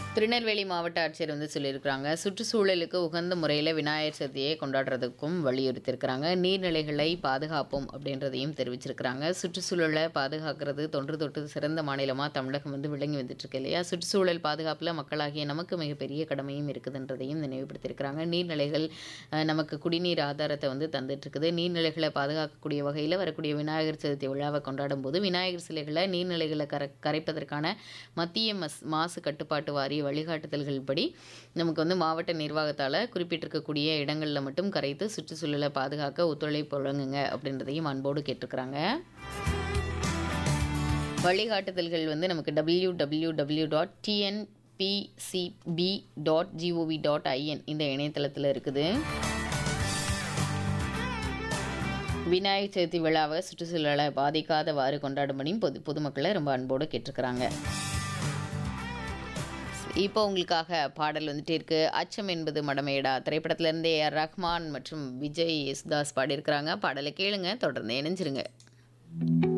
திருநெல்வேலி மாவட்ட ஆட்சியர் வந்து சொல்லியிருக்கிறாங்க சுற்றுச்சூழலுக்கு உகந்த முறையில் விநாயகர் சதுர்த்தியை கொண்டாடுறதுக்கும் வலியுறுத்தியிருக்கிறாங்க நீர்நிலைகளை பாதுகாப்போம் அப்படின்றதையும் தெரிவிச்சிருக்கிறாங்க சுற்றுச்சூழலை பாதுகாக்கிறது தொன்று தொட்டு சிறந்த மாநிலமாக தமிழகம் வந்து விளங்கி வந்துட்டு இருக்கு இல்லையா சுற்றுச்சூழல் பாதுகாப்பில் மக்களாகிய நமக்கு மிகப்பெரிய கடமையும் இருக்குதுன்றதையும் நினைவுபடுத்தியிருக்கிறாங்க நீர்நிலைகள் அஹ், நமக்கு குடிநீர் ஆதாரத்தை வந்து தந்துட்டு இருக்குது நீர்நிலைகளை பாதுகாக்கக்கூடிய வகையில் வரக்கூடிய விநாயகர் சதுர்த்தி விழாவை கொண்டாடும் போது விநாயகர் சிலைகளை நீர்நிலைகளை கர கரைப்பதற்கான மத்திய மஸ் மாசு கட்டுப்பாட்டு வாரிய வழிகாட்டுதல்கள் படி நமக்கு வந்து மாவட்ட நிர்வாகத்தால் குறிப்பிட்டிருக்கக்கூடிய இடங்களில் மட்டும் கரைத்து சுற்றுச்சூழலை பாதுகாக்க ஒத்துழைப்பு வழங்குங்க அப்படின்றதையும் அன்போடு கேட்டிருக்கிறாங்க வழிகாட்டுதல்கள் வந்து நமக்கு W W W dot TNPCB dot GOV dot IN இந்த இணையதளத்தில் இருக்குது விநாயகர் சதுர்த்தி விழாவை சுற்றுச்சூழலை பாதிக்காதவாறு கொண்டாடும்படியும் பொது பொதுமக்களை ரொம்ப அன்போடு கேட்டிருக்கிறாங்க இப்போ உங்களுக்காக பாடல் வந்துட்டே இருக்கு அச்சம் என்பது மடமேடா திரைப்படத்திலிருந்து ஏஆர் ரஹ்மான் மற்றும் விஜய் யேசுதாஸ் பாடியிருக்கிறாங்க பாடலை கேளுங்க தொடர்ந்து இணைஞ்சிருங்க